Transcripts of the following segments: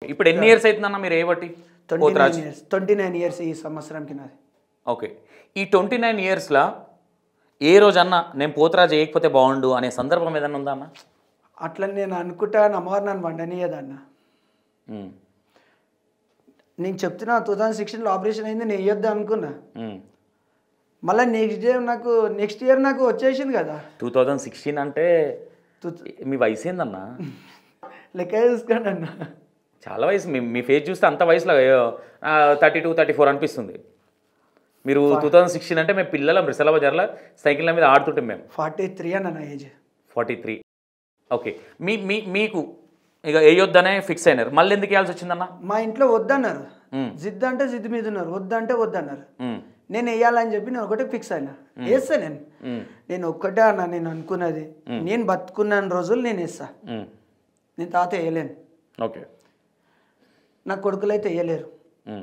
ఇప్పుడు ఎన్ని ఇయర్స్ అవుతుందన్న మీరు ఏ బట్టి twenty Potharaj nine years twenty nine years ఈ సంవత్సరంకి నాది ఓకే ఈ ట్వంటీ నైన్ ఇయర్స్లో ఏ రోజన్నా నేను పోతరాజు వేయకపోతే బాగుండు అనే సందర్భం ఏదన్నా ఉందా అన్న అట్లా నేను అనుకుంటా అమ్మవారు నన్ను వండనీయదన్న ఉమ్, నేను చెప్తున్నా టూ థౌజండ్ సిక్స్టీన్లో ఆపరేషన్ అయింది నేను వేయొద్దు అనుకున్నా ఉమ్. మళ్ళీ నెక్స్ట్ డే నాకు నెక్స్ట్ ఇయర్ నాకు వచ్చేసింది కదా టూ థౌజండ్ సిక్స్టీన్ అంటే Two- మీ వయసు ఏందన్నా లెక్క చూసుకోండి అన్న చాలా వయసు మీ మీ ఫేస్ చూస్తే అంత వయసులో థర్టీ టూ థర్టీ ఫోర్ అనిపిస్తుంది మీరు టూ థౌజండ్ సిక్స్టీన్ అంటే మేము పిల్లల మిర్సల బజార్లో సైకిళ్ళ మీద ఆడుతుంటాం మేము ఫార్టీ త్రీ అన్న నా ఏజ్ ఫార్టీ త్రీ ఓకే మీ మీ మీకు ఇక వేయొద్దనే ఫిక్స్ అయినారు మళ్ళీ ఎందుకు వేయాల్సి వచ్చిందన్న మా ఇంట్లో వద్దన్నారు మ్మ్. జిద్దు అంటే జిద్దు మీద ఉన్నారు వద్దంటే వద్దన్నారు ఉమ్, నేను వేయాలని చెప్పి నేను ఒకటే ఫిక్స్ అయినా వేస్తా నేను ఉమ్, నేను ఒక్కటే అన్న నేను అనుకున్నది నేను బతుకున్న రోజులు నేను వేస్తా ఉమ్. నేను తాత వేయలేను ఓకే నా కొడుకులు అయితే వేయలేరు ఉమ్,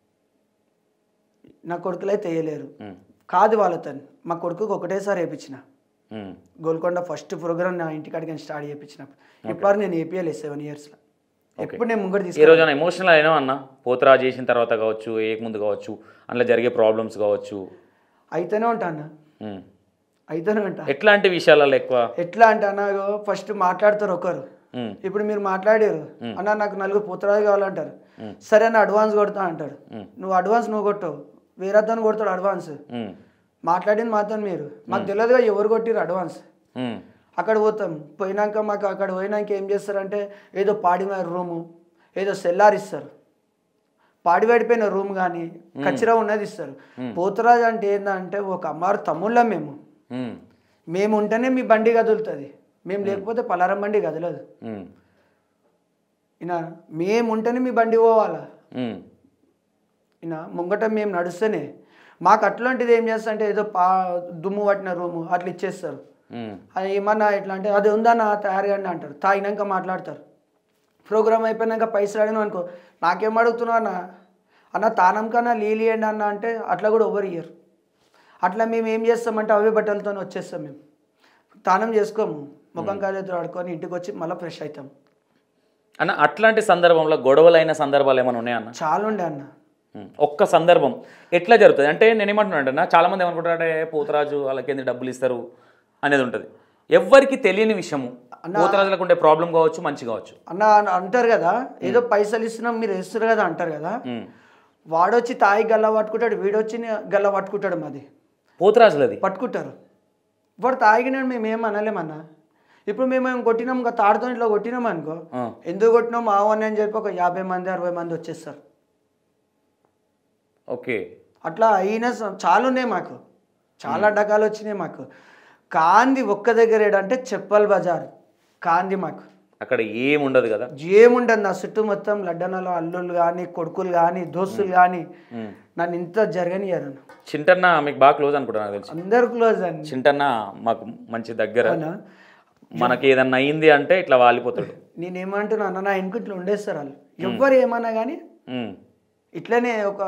నా కొడుకులు అయితే వేయలేరు ఉమ్, కాదు వాళ్ళతో మా కొడుకుకి ఒకటేసారి వేయించిన ఉమ్. గోల్కొండ ఫస్ట్ ప్రోగ్రామ్ నా ఇంటికాడికి నేను స్టార్ట్ చేయించినప్పుడు ఇప్పుడు నేను ఏపీఎల్ సెవెన్ ఇయర్స్లో ఎప్పుడు నేను ముంగడు ఏ తీసుకు రోజైనా ఎమోషనల్ అయినా అన్న పోతరాజు చేసిన తర్వాత కావచ్చు ఏ ముందు కావచ్చు అందులో జరిగే ప్రాబ్లమ్స్ కావచ్చు అయితేనే ఉంటా అన్న ఉమ్. అయితేనే ఉంటా ఎట్లాంటి విషయాలలో ఎక్కువ ఎట్లా అంటే అన్న ఫస్ట్ మాట్లాడతారు ఒకరు ఉమ్, ఇప్పుడు మీరు మాట్లాడారు అన్న నాకు నలుగురు పుత్రాలు కావాలంటారు సరే అన్న అడ్వాన్స్ కొడతా అంటాడు నువ్వు అడ్వాన్స్ నువ్వు కొట్టవు వేరే అతను కొడతాడు అడ్వాన్స్ ఉమ్, మాట్లాడింది మాత్రం మీరు మాకు తెలియదుగా ఎవరు కొట్టిరు అడ్వాన్స్ ఉమ్, అక్కడ పోతాం పోయినాక మాకు అక్కడ పోయినాక ఏం చేస్తారంటే ఏదో పాడిన రూము ఏదో సెల్లార్ ఇస్తారు పాడిపడిపోయిన రూమ్ కానీ కచ్చిరా ఉన్నది ఇస్తారు పోతురాజు అంటే ఏంటంటే ఒక అమ్మారు తమ్ముళ్ళం మేము ఉమ్, మేము ఉంటేనే మీ బండి కదులుతుంది మేము లేకపోతే పలారం బండి కదలదు ఉమ్, ఈయన మేము ఉంటేనే మీ బండి పోవాలా ఉమ్, ఈయన ముంగట మేము నడుస్తేనే మాకు అట్లాంటిది ఏం చేస్తా అంటే ఏదో పా దుమ్ము పట్టిన రూము అట్లా ఇచ్చేస్తారు ఉమ్, అది ఏమన్నా ఎట్లా అంటే అది ఉందన్న తయారు కండి అంటారు తాగినాక మాట్లాడతారు ప్రోగ్రామ్ అయిపోయినాక పైసలు అడిగిన అనుకో నాకేం అడుగుతున్నావు అన్న అన్న తానం కన్నా లీలియండి అన్న అంటే అట్లా కూడా ఎవరు ఇయ్యరు అట్లా మేము ఏం చేస్తామంటే అవే బట్టలతో వచ్చేస్తాం మేము తానం చేసుకోము ముఖం కాలేదురు ఆడుకొని ఇంటికి వచ్చి మళ్ళీ ఫ్రెష్ అవుతాం అన్న అట్లాంటి సందర్భంలో గొడవలైన సందర్భాలు ఏమైనా ఉన్నాయా అన్న చాలా ఉండే అన్న ఉమ్, ఒక్క సందర్భం ఎట్లా జరుగుతుంది అంటే నేను ఏమంటున్నాను అంటే చాలా మంది ఏమనుకుంటారంటే పోతరాజు వాళ్ళకి ఏంది డబ్బులు ఇస్తారు అనేది ఉంటుంది ఎవ్వరికి తెలియని విషయము పోతరాజులకు ఉండే ప్రాబ్లం కావచ్చు మంచి కావచ్చు అన్న అన్న అంటారు కదా ఏదో పైసలు ఇస్తున్నాం మీరు వేస్తారు కదా అంటారు కదా ఉమ్. వాడొచ్చి తాయి గల్ల పట్టుకుంటాడు వీడొచ్చి గల్ల పట్టుకుంటాడు మాది పోతరాజులది పట్టుకుంటారు వాడు తాగినాడు మేము ఏం అనలేమన్నా ఇప్పుడు మేము ఏం కొట్టినాం ఇంకా తాడుతో ఇట్లా కొట్టినాం అనుకో ఆ, ఎందుకు కొట్టినాం ఆవని అని చెప్పి ఒక యాభై మంది అరవై మంది వచ్చేస్తారు ఓకే అట్లా అయిన స- చాలా ఉన్నాయి మాకు చాలా రకాలు వచ్చినాయి మాకు కాంది ఒక్క దగ్గర ఏడంటే చెప్పల్ బజార్ కాంది మాకు అక్కడ ఏం ఉండదు కదా ఏముండదు నా చుట్టూ మొత్తం లడ్డనలో అల్లుళ్ళు కానీ కొడుకులు కానీ దోస్తులు కానీ ఉమ్. నన్ను ఇంత జరగనియరు చింటన్న మీకు బాగా క్లోజ్ అనుకుంటా నాకు తెలిసి అందరు క్లోజ్ అని చింటన్న మాకు మంచి దగ్గర అవునా? మనకి ఏదన్నా అయింది అంటే ఇట్లా వాలిపోతాడు నేనేమంటున్నా అన్న నా ఇంటికి ఇట్లా ఉండేస్తారు వాళ్ళు ఎవ్వరు ఏమన్నా కానీ ఉమ్, ఇట్లనే ఒక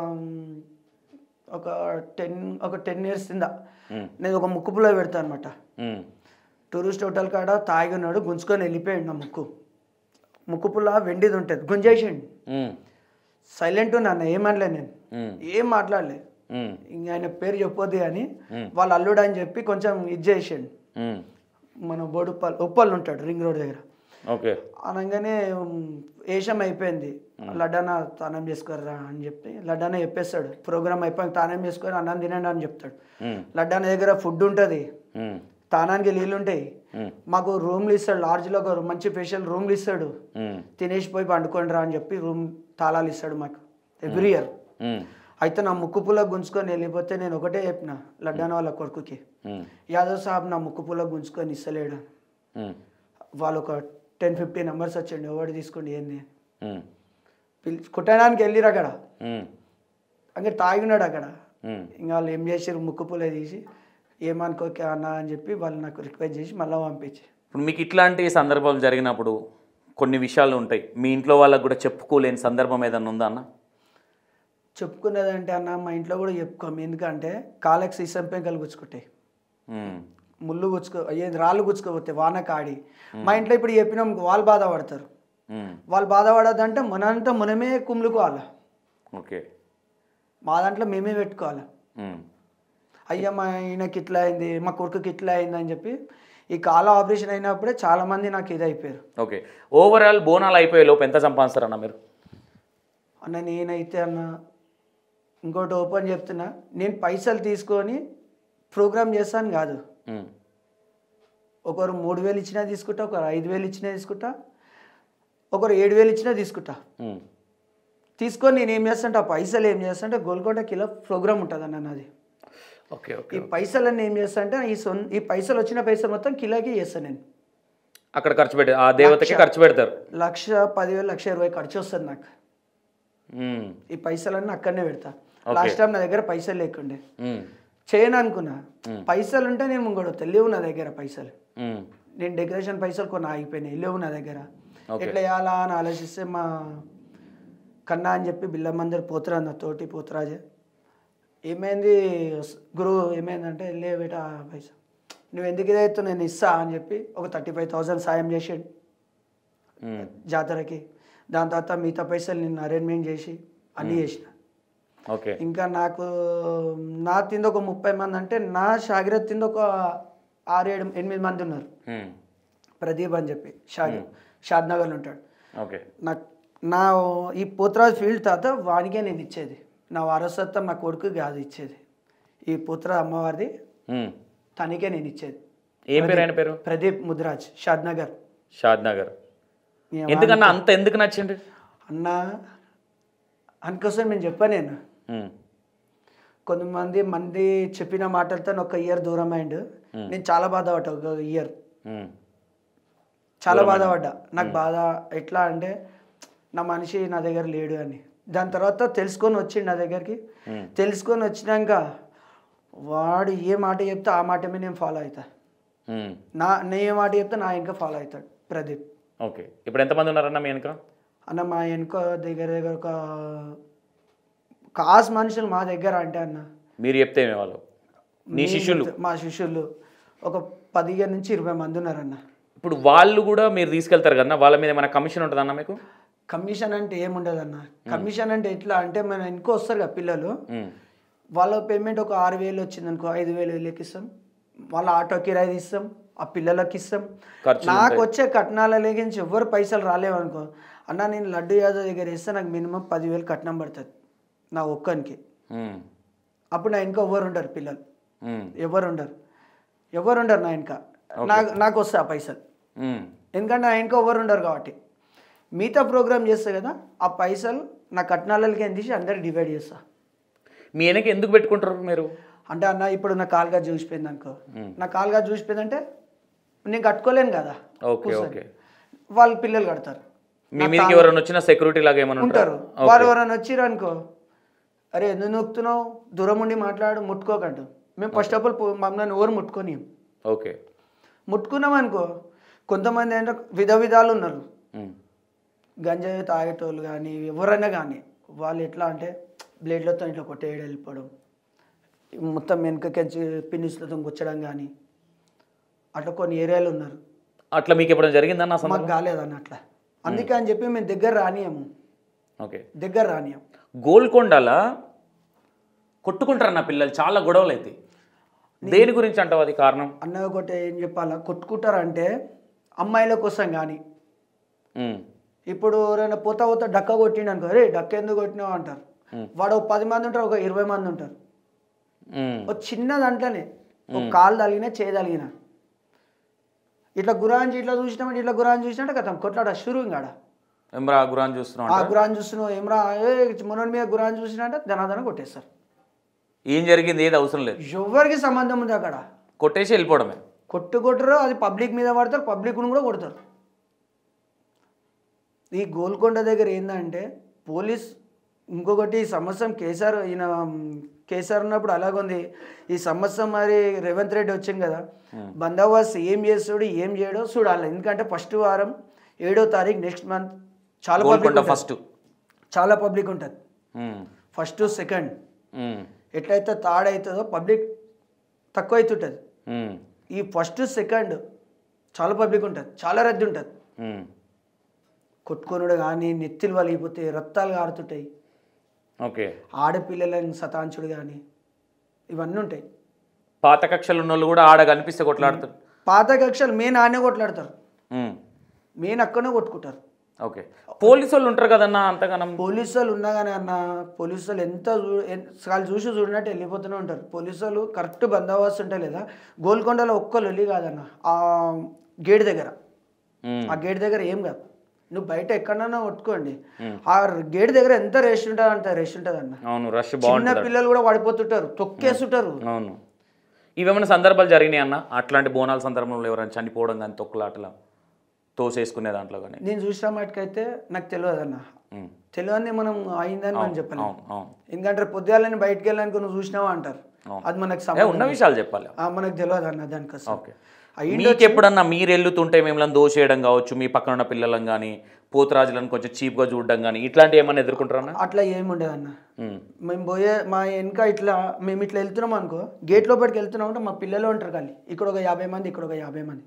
ఒక టెన్ ఒక టెన్ ఇయర్స్ కింద ఉమ్, నేను ఒక ముక్కు పుల్ల పెడతాను అనమాట ఉమ్, టూరిస్ట్ హోటల్ కాడ తాగి ఉన్నాడు గుంజుకొని వెళ్ళిపోయాడు నా ముక్కు ముక్కు పుల్ల వెండిది ఉంటుంది గుంజేసిండు ఉమ్, సైలెంట్ ఉన్నా అన్న ఏమనలే నేను ఉమ్, ఏం మాట్లాడలే ఉమ్, ఇంక ఆయన పేరు చెప్పొద్దు కానీ వాళ్ళ అల్లుడు అని చెప్పి కొంచెం ఇది చేసిండు ఉమ్. మన బోడుప్పల్ ఉప్పల్ ఉంటాడు రింగ్ రోడ్ దగ్గర ఓకే అనగానే ఉమ్, ఏషం అయిపోయింది లడ్డాన తానం చేసుకోరా అని చెప్పి లడ్డాన చెప్పేస్తాడు ప్రోగ్రామ్ అయిపోయి తానం చేసుకొని అన్నం తినండి అని చెప్తాడు ఉమ్, లడ్డాన దగ్గర ఫుడ్ ఉంటుంది ఉమ్, తానానికి నీళ్ళు ఉంటాయి ఉమ్, మాకు రూమ్లు ఇస్తాడు లాడ్జ్లో ఒక మంచి ఫేషియల్ రూమ్లు ఇస్తాడు ఉమ్, తినేసి పోయి పండుకోండి రా అని చెప్పి రూమ్ తాళాలు ఇస్తాడు మాకు ఎవ్రీ ఇయర్ ఉమ్, అయితే నా ముక్కు పుల్ల గుంజుకొని వెళ్ళిపోతే నేను ఒకటే చెప్పిన లడ్డాన వాళ్ళ కొడుకుకి ఉమ్, యాదవ్ సాబ్ నా ముక్కు పుల్ల గుంజుకొని ఇస్తలేడు అని. ఉమ్, వాళ్ళు ఒక టెన్ ఫిఫ్టీ నెంబర్స్ వచ్చండి ఎవరు తీసుకోండి ఏంది అని. ఉమ్, పిలిచి కుట్టడానికి వెళ్ళిరు అక్కడ ఉమ్, అక్కడ తాగినాడు అక్కడ ఉమ్. ఇంకా వాళ్ళు ఏం చేసారు ముక్కు పుల్ల తీసి ఏమనుకోకే అన్న అని చెప్పి వాళ్ళు నాకు రిక్వెస్ట్ చేసి మళ్ళీ పంపించి ఇప్పుడు మీకు ఇట్లాంటి సందర్భాలు జరిగినప్పుడు కొన్ని విషయాలు ఉంటాయి మీ ఇంట్లో వాళ్ళకు కూడా చెప్పుకోలేని సందర్భం ఏదన్నా ఉందా అన్న చెప్పుకునేదంటే అన్న మా ఇంట్లో కూడా చెప్పుకోము ఎందుకంటే కాళ్ళకి సీసం పెంకలు గుచ్చుకుంటాయి ఉమ్, ముళ్ళు గుచ్చుకో ఏది రాళ్ళు గుచ్చుకోపోతే వాన కాడి మా ఇంట్లో ఇప్పుడు చెప్పినాం వాళ్ళు బాధపడతారు ఉమ్, వాళ్ళు బాధపడద్దంటే మనంతా మనమే కుమ్లుకోవాలి ఓకే మా దాంట్లో మేమే పెట్టుకోవాలి ఉమ్, అయ్యా మా ఈయనకి ఇట్లా అయింది మా కొడుకుకి ఇట్లా అయింది అని చెప్పి ఈ కాల ఆపరేషన్ అయినప్పుడే చాలామంది నాకు ఇది అయిపోయారు ఓకే ఓవరాల్ బోనాలు అయిపోయే లోపు ఎంత సంపాదిస్తారన్న మీరు అన్న నేనైతే అన్న ఇంకోటి ఓపెన్ చెప్తున్నా నేను పైసలు తీసుకొని ప్రోగ్రామ్ చేస్తాను కాదు ఉమ్, ఒకరు మూడు వేలు ఇచ్చినా తీసుకుంటా ఒకరు ఐదు వేలు ఇచ్చినా తీసుకుంటా ఒకరు ఏడు వేలు ఇచ్చినా తీసుకుంటా ఉమ్, తీసుకొని నేను ఏం చేస్తాంటే ఆ పైసలు ఏం చేస్తాంటే గోల్కొండ కిలో ప్రోగ్రామ్ ఉంటుంది అన్న నాది ఓకే ఓకే ఈ పైసలన్నీ ఏం చేస్తా అంటే ఈ సొన్ ఈ పైసలు వచ్చిన పైసలు మొత్తం కిలోకి చేస్తాను నేను అక్కడ ఖర్చు పెట్టి ఆ దేవతకి ఖర్చు పెడతారు లక్ష పదివేలు లక్ష ఇరవై ఖర్చు వస్తుంది నాకు ఉమ్, ఈ పైసలన్నీ అక్కడనే పెడతా లాస్ట్ టైం నా దగ్గర పైసలు లేకుండే ఉమ్, చేయను అనుకున్నా పైసలు ఉంటే నేను ముంగడు లేవు నా దగ్గర పైసలు ఉమ్, నేను డెకరేషన్ పైసలు కొన్ని ఆగిపోయినాయి లేవు నా దగ్గర Okay. ఎట్లా చేయాలా అని ఆలోచిస్తే మా కన్నా అని చెప్పి బిల్లమందరు పోతురా నా తోటి పోతురాజే ఏమైంది గురువు ఏమైందంటే లే బేటా పైసా నువ్వు ఎందుకు ఇదైతే నేను ఇస్తా అని చెప్పి ఒక థర్టీ ఫైవ్ థౌసండ్ సాయం చేసాడు ఉమ్, జాతరకి దాని తర్వాత మిగతా పైసలు నేను అరేంజ్మెంట్ చేసి అన్నీ చేసిన ఓకే ఇంకా నాకు నా తింది ఒక ముప్పై మంది అంటే నా షాగిరత్ తింది ఒక ఆరు ఏడు ఎనిమిది మంది ఉన్నారు ఉమ్, ప్రదీప్ అని చెప్పి షాగి షాద్ నగర్లో ఉంటాడు ఓకే నా నా ఈ పోతరాజ్ ఫీల్డ్ తాత వానికే నేను ఇచ్చేది నా వారసత్వం నా కొడుకు కాదు ఇచ్చేది ఈ పుత్ర అమ్మవారిది ఉమ్, తనకే నేను ఇచ్చేది ఏం పేరు ఆయన పేరు ప్రదీప్ ముద్రాజ్ షాద్ నగర్ షాద్ నగర్ మీ ఎందుకన్నా అంత ఎందుకు నచ్చింది అన్న అందుకోసం నేను చెప్పాను నేను ఉమ్, కొంతమంది మంది చెప్పిన మాటలతో ఒక ఇయర్ దూరం అయిండు నేను చాలా బాధపడ్డా ఒక ఇయర్ ఉమ్, చాలా బాధపడ్డా నాకు బాధ ఎట్లా అంటే నా మనిషి నా దగ్గర లేడు అని దాని తర్వాత తెలుసుకొని వచ్చిండు నా దగ్గరికి ఉమ్, తెలుసుకొని వచ్చినాక వాడు ఏ మాట చెప్తే ఆ మాట మీద నేను ఫాలో అవుతా ఉమ్, నా నేను ఏ మాట చెప్తే నా వెనక ఫాలో అవుతాడు ప్రదీప్ ఓకే ఇప్పుడు ఎంతమంది ఉన్నారన్న మీ వెనుక అన్న మా వెనుక దగ్గర దగ్గర ఒక కాస్ మనుషులు మా దగ్గర అంటే అన్న మీరు చెప్తే ఏమే వాళ్ళు నీ శిష్యులు మా శిష్యులు ఒక పదిహేను నుంచి ఇరవై మంది ఉన్నారన్న ఇప్పుడు వాళ్ళు కూడా మీరు తీసుకెళ్తారు కదా వాళ్ళ మీద ఏమైనా కమిషన్ ఉంటుందన్న మీకు కమిషన్ అంటే ఏముండదు అన్న కమిషన్ అంటే ఎట్లా అంటే మన ఇంకో వస్తారు కదా పిల్లలు ఉమ్, వాళ్ళ పేమెంట్ ఒక ఆరు వేలు వచ్చింది అనుకో ఐదు వేలు వేలకి ఇస్తాం వాళ్ళ ఆటో కిరాయి ఇస్తాం ఆ పిల్లలకి ఇస్తాం ఖర్చులు నాకు వచ్చే కట్నాల లేకించి ఎవరు పైసలు రాలేవనుకో అన్న నేను లడ్డు యాదవ్ దగ్గర ఇస్తే నాకు మినిమం పదివేలు కట్నం పడుతుంది నా ఒక్కనికి ఉమ్, అప్పుడు నా ఇంకా ఎవరు ఉండరు పిల్లలు ఉమ్, ఎవరు ఉండరు ఎవరు ఉండరు నా ఇంకా నాకు నాకు వస్తాయి ఆ పైసలు ఉమ్, ఎందుకంటే నా ఇంకా ఎవరు ఉండరు కాబట్టి మిగతా ప్రోగ్రామ్ చేస్తా కదా ఆ పైసలు నా కట్నాలకి తీసి అందరికి డివైడ్ చేస్తా మీ వెనక ఎందుకు పెట్టుకుంటారు మీరు అంటే అన్న ఇప్పుడు నా కాలుగా చూసిపోయింది అనుకో మ్మ్. నా కాలుగా చూసిపోయిందంటే నేను కట్టుకోలేను కదా ఓకే కూర్చొని. ఓకే వాళ్ళ పిల్లలు కడతారు మీ మీదకి ఎవరైనా వచ్చిన సెక్యూరిటీ లాగా ఏమైనా ఉంటారు ఉంటారు వారు ఎవరైనా వచ్చిర్రు అనుకో అరే ఎందుకు నొక్కుతున్నావు దూరం ఉండి మాట్లాడు ముట్టుకోకండు మేము ఫస్ట్ ఆఫ్ ఆల్ మమ్మల్ని ఎవరు ముట్టుకొని ఓకే ముట్టుకున్నాం అనుకో కొంతమంది ఏంటో విధ విధాలు ఉన్నారు ఉమ్, గంజాయి తాగేటోళ్ళు కానీ ఎవరైనా కానీ వాళ్ళు ఎట్లా అంటే బ్లేడ్లతో ఇట్లా కొట్టేయడం వెళ్ళిపోవడం మొత్తం వెనకకెంచి పిన్నిస్లతో గుచ్చడం కానీ అట్లా కొన్ని ఏరియాలు ఉన్నారు అట్లా మీకు ఎప్పుడైనా జరిగిందన్న ఆ మాకు సందర్భం కాలేదన్న అట్లా అందుకే అని చెప్పి మేము దగ్గర రానియము ఓకే దగ్గర రానియం గోల్కొండల కొట్టుకుంటారన్న పిల్లలు చాలా గొడవలు అయితే దేని గురించి అంటావు అది కారణం అన్న ఒకటి ఏం చెప్పాలా కొట్టుకుంటారంటే అమ్మాయిల కోసం కానీ ఉమ్, ఇప్పుడు ఎవరైనా పోతా పోతా డక్క కొట్టిండు అనుకో రే డక్క ఎందుకు కొట్టినావు అంటారు వాడు ఒక పది మంది ఉంటారు ఒక ఇరవై మంది ఉంటారు ఉమ్, ఒక చిన్న దాంట్లోనే ఒక కాలు తగిలినా చేయి తగిలిన ఇట్లా గురాంజి ఇట్లా చూసినామంటే ఇట్లా గురాంజి చూసినట్టు కదా కొట్లాడ షురు ఇంకాడ ఏమ్రా గురాన్ చూస్తున్నావు ఆ గురాంజి చూస్తున్నావు ఏమరా ఏ మనోడి మీద గురాంజి చూసినట్టే ధనాధన కొట్టేస్తారు ఏం జరిగింది ఏది అవసరం లేదు ఎవరికి సంబంధం ఉంది అక్కడ కొట్టేసి వెళ్ళిపోవడమే కొట్టు కొట్టరు అది పబ్లిక్ మీద పడతారు పబ్లిక్ను కూడా కొడతారు ఈ గోల్కొండ దగ్గర ఏంటంటే పోలీస్ ఇంకొకటి ఈ సంవత్సరం కేసీఆర్ ఈయన మ్, కేసీఆర్ ఉన్నప్పుడు అలాగుంది ఈ సంవత్సరం మరి రేవంత్ రెడ్డి వచ్చింది కదా బందోబస్తు ఏం చేస్తాడు ఏం చేయడో చూడాలి ఎందుకంటే ఫస్ట్ వారం ఏడో తారీఖు నెక్స్ట్ మంత్ చాలా గోల్కొండ పబ్లిక్ ఫస్ట్ చాలా పబ్లిక్ ఉంటుంది ఫస్ట్ సెకండ్ ఎట్లయితే థర్డ్ అవుతుందో పబ్లిక్ తక్కువ అవుతుంటుంది ఈ ఫస్ట్ సెకండ్ చాలా పబ్లిక్ ఉంటుంది చాలా రద్దీ ఉంటుంది కొట్టుకొనుడు కానీ నెత్తిలు వలిగిపోతాయి రక్తాలు కారుతుంటాయి ఓకే ఆడపిల్లలను సతాంచుడు కానీ ఇవన్నీ ఉంటాయి పాత కక్షలు ఉన్న వాళ్ళు కూడా ఆడ కనిపిస్తే కొట్లాడుతారు పాత కక్షలు మెయిన్ ఆడనే కొట్లాడతారు ఉమ్. మెయిన్ అక్కడనే కొట్టుకుంటారు ఓకే పోలీసు వాళ్ళు ఉంటారు కదన్నా అంతగానం పోలీసు వాళ్ళు ఉన్నా కానీ అన్న పోలీసు వాళ్ళు ఎంత చూ- ఎన్- వాళ్ళు చూసి చూడనట్టు వెళ్ళిపోతూనే ఉంటారు పోలీసు వాళ్ళు కరెక్ట్ బందోబస్తు ఉంటాయి లేదా గోల్కొండలో ఒక్కరు వెళ్ళి కాదన్న ఆ గేట్ దగ్గర ఉమ్. ఆ గేట్ దగ్గర ఏం కాదు నువ్వు బయట ఎక్కడన్నా కొట్టుకోండి ఆ గేట్ దగ్గర ఎంత రెస్ట్ ఉంటుంది అంత రెస్ట్ ఉంటుంది అన్న అవును రష్ చిన్న బాగుంటుంది పిల్లలు కూడా పడిపోతుంటారు తొక్కేస్తుంటారు అవును ఇవేమైనా సందర్భాలు జరిగినాయి అన్న అట్లాంటి బోనాల సందర్భంలో ఎవరైనా చనిపోవడం కానీ తొక్కులాటలా తోసేసుకునే దాంట్లో కానీ నేను చూసిన మటుకైతే నాకు తెలియదు అన్న ఉమ్. తెలియని మనం అయిందని మనం చెప్పలేం అవును అవును ఎందుకంటే పొద్దుగాలని బయటకు వెళ్ళానికి నువ్వు చూసినావా అంటారు అవును. అది మనకు ఏ, సంబంధం ఉన్న విషయాలు చెప్పాలి ఆ, మనకు తెలియదు అన్న దానికోసం ఓకే అయ్యి మీకు ఎప్పుడన్నా మీరు వెళ్తుంటే మిమ్మల్ని దోసేయడం కావచ్చు మీ పక్కన ఉన్న పిల్లలను కానీ పోతురాజులను కొంచెం చీప్గా చూడడం కానీ ఇట్లాంటివి ఏమన్నా ఎదుర్కొంటారన్నా అట్లా ఏమి ఉండదు అన్న ఉమ్. మేము పోయే మా వెనక ఇట్లా మేము ఇట్లా వెళ్తున్నాం అనుకో గేట్ లోపలికి వెళ్తున్నాం అంటే మా పిల్లలు ఉంటారు కానీ ఇక్కడ ఒక యాభై మంది ఇక్కడ ఒక యాభై మంది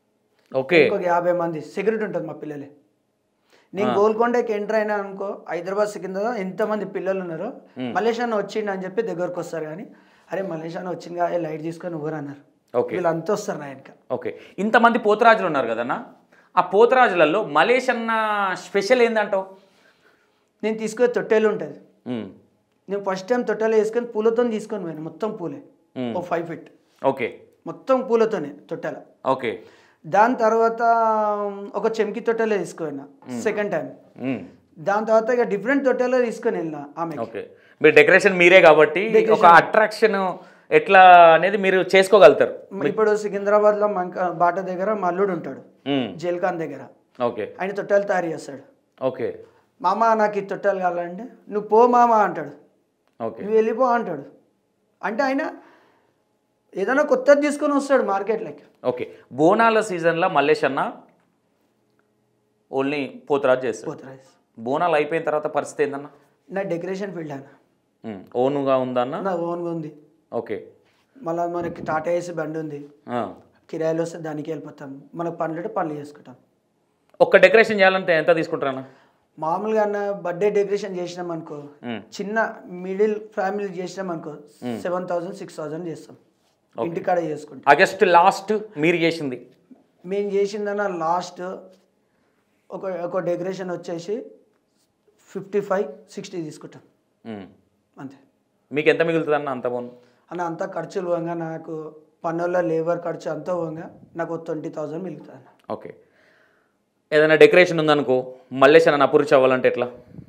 ఓకే ఇంకొక యాభై మంది సెక్యూరిటీ ఉంటుంది మా పిల్లలే నేను గోల్కొండకి ఎంటర్ అయినా అనుకో హైదరాబాద్ సికింద్రాబాద్ ఎంతమంది పిల్లలు ఉన్నారో మలేషియా అన్న వచ్చిండు అని చెప్పి దగ్గరకు వస్తారు కానీ అరే మలేషియా అన్న వచ్చింది కదా లైట్ తీసుకొని ఊరు అన్నారు ఓకే వీళ్ళంతా వస్తారు నా వెనక ఓకే ఇంతమంది పోతురాజులు ఉన్నారు కదన్నా ఆ పోతురాజులలో మలేష్ అన్న స్పెషల్ ఏందంటావు నేను తీసుకునే తొట్టెలు ఉంటుంది ఉమ్. నేను ఫస్ట్ టైం తొట్టెలు వేసుకొని పూలతో తీసుకొని పోయాను మొత్తం పూలే మ్మ్. ఓ ఫైవ్ ఫీట్ ఓకే మొత్తం పూలతోనే తొట్టెల ఓకే దాని తర్వాత ఒక చెంకి తొట్టెలో తీసుకుపోయినా సెకండ్ టైం ఉమ్. దాని తర్వాత ఇక డిఫరెంట్ తొట్టెలో తీసుకొని వెళ్ళిన ఆమె ఓకే మీరు డెకరేషన్ మీరే కాబట్టి ఒక అట్రాక్షన్ ఎట్లా అనేది మీరు చేసుకోగలుగుతారు ఇప్పుడు సికింద్రాబాద్లో మంక బాట దగ్గర మల్లుడు ఉంటాడు ఉమ్. జైల్ఖాన్ దగ్గర ఓకే ఆయన తొట్టెలు తయారు చేస్తాడు ఓకే మామ నాకు ఈ తొట్టెలు కావాలంటే నువ్వు పో మామ అంటాడు ఓకే నువ్వు వెళ్ళిపో అంటాడు అంటే ఆయన ఏదైనా కొత్తది తీసుకొని వస్తాడు మార్కెట్లోకి ఓకే బోనాల సీజన్లో మల్లేష్ అన్న ఓన్లీ పోతురాజు చేస్తాడు పోతారు బోనాలు అయిపోయిన తర్వాత పరిస్థితి ఏందన్న నా డెకరేషన్ ఫీల్డ్ ఆయన ఉమ్. ఓనుగా ఉందన్న నా ఓన్గా ఉంది ఓకే మళ్ళీ మనకి టాటా ఏసీ బండి ఉంది ఆ. కిరాయిలు వస్తే దానికి వెళ్ళిపోతాం మనకు పనులు ఉంటే పనులు చేసుకుంటాం ఒక్క డెకరేషన్ చేయాలంటే ఎంత తీసుకుంటారన్న మామూలుగా అన్న బర్త్డే డెకరేషన్ చేసినాం అనుకో ఉమ్. చిన్న మిడిల్ ఫ్యామిలీ చేసినాం అనుకో సెవెన్ థౌసండ్ సిక్స్ థౌసండ్ చేస్తాం ఇంటికాడ చేసుకుంటాం ఆగస్ట్ లాస్ట్ మీరు చేసింది మేము చేసిందన్న లాస్ట్ ఒక ఒక డెకరేషన్ వచ్చేసి ఫిఫ్టీ ఫైవ్ సిక్స్టీ తీసుకుంటాం ఉమ్. అంతే మీకు ఎంత మిగులుతుంది అన్న అంత బోన్ అన్న అంతా ఖర్చులు పోగా నాకు పన్నుల లేబర్ ఖర్చు అంతా పోగా నాకు ట్వంటీ థౌజండ్ మిగులుతుంది అన్న ఓకే ఏదైనా డెకరేషన్ ఉందనుకో మల్లేష్ అన్న అప్రోచ్ అవ్వాలంటే ఎట్లా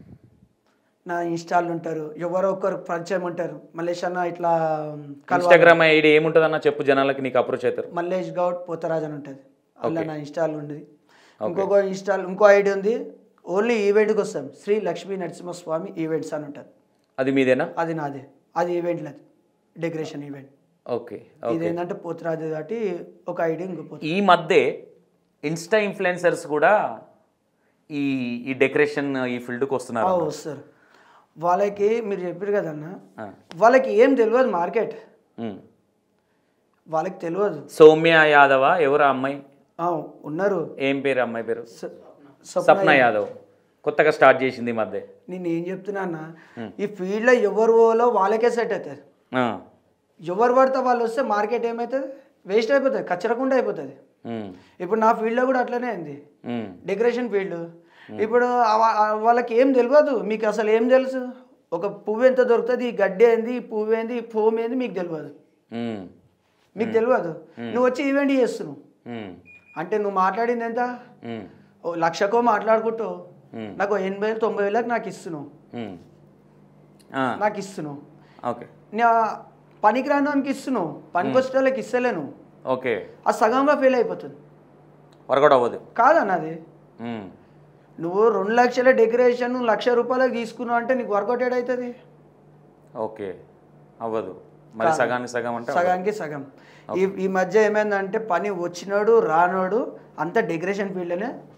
నా ఇన్స్టాల్ ఉంటారు ఎవరో ఒకరు పరిచయం ఉంటారు మల్లేష్ అన్న ఇట్లా కలవ ఇన్స్టాగ్రామ్ ఐడి ఏముంటుందన్న చెప్పు జనాలకి నీకు అప్రోచ్ అవుతారు మల్లేష్ గౌడ్ పోతరాజ్ అని ఉంటుంది అలా నా ఇన్స్టాల్ ఉంది ఇంకొక ఇన్స్టాల్ ఇంకో ఐడి ఉంది ఓన్లీ ఈవెంట్కి వస్తాం శ్రీ లక్ష్మీ నరసింహస్వామి ఈవెంట్స్ అని ఉంటుంది అది మీదేనా అది నాదే అది ఈవెంట్ లేదు డెకరేషన్ ఈవెంట్ ఓకే ఇది ఏంటంటే పోతరాజు కాబట్టి ఒక ఐడి ఇంకో పోత ఈ మధ్య ఇన్స్టా ఇన్ఫ్లుయెన్సర్స్ కూడా ఈ ఈ డెకరేషన్ ఈ ఫీల్డ్కి వస్తున్నారు వస్తారు వాళ్ళకి మీరు చెప్పారు కదన్న ఆ. వాళ్ళకి ఏం తెలియదు మార్కెట్ ఉమ్. వాళ్ళకి తెలియదు సౌమ్య యాదవ ఎవరు ఆ అమ్మాయి ఆ, ఉన్నారు ఏం పేరు అమ్మాయి పేరు స- స్వప్న సప్న యాదవ్ కొత్తగా స్టార్ట్ చేసింది ఈ మధ్య నేను ఏం చెప్తున్నా అన్న ఈ ఫీల్డ్లో ఎవరు పోలో వాళ్ళకే సెట్ అవుతుంది ఆ. ఎవరు పడితే వాళ్ళు వస్తే మార్కెట్ ఏమవుతుంది వేస్ట్ అయిపోతుంది కచ్చరకుండా అయిపోతుంది ఉమ్. ఇప్పుడు నా ఫీల్డ్లో కూడా అట్లనే అయింది ఉమ్. డెకరేషన్ ఫీల్డ్ ఇప్పుడు ఆ వా- ఆ వాళ్ళకి ఏం తెలియదు మీకు అసలు ఏం తెలుసు ఒక పువ్వు ఎంత దొరుకుతుంది ఈ గడ్డి ఏంది ఈ పువ్వు ఏంది ఈ ఫోమ్ ఏంది మీకు తెలియదు ఉమ్. మీకు తెలియదు నువ్వు వచ్చి ఈవెంట్ చేస్తున్నావు ఉమ్. అంటే నువ్వు మాట్లాడింది ఎంత ఉమ్. ఓ లక్షకో మాట్లాడుకుంటూ ఉమ్. నాకు ఓ ఎనభై వేలు తొంభై వేలకు నాకు ఇస్తున్నావు ఉమ్. ఆ. నాకు ఇస్తున్నావు ఓకే నా పనికి రానికి ఇస్తున్నావు పనికి వచ్చే వాళ్ళకి ఇస్తలేను ఓకే ఆ సగంలో ఫెయిల్ అయిపోతుంది వర్కౌట్ అవ్వదు కాదన్నది ఉమ్. నువ్వు రెండు లక్షల డెకరేషన్ నువ్వు లక్ష రూపాయలకు తీసుకున్నావు అంటే నీకు వర్కౌట్ ఏడవుతుంది ఓకే అవ్వదు మరి సగానికి సగం అంటే సగానికి సగం ఈ ఈ మధ్య ఏమైందంటే పని వచ్చినాడు రానోడు అంత డెకరేషన్ ఫీల్డ్లోనే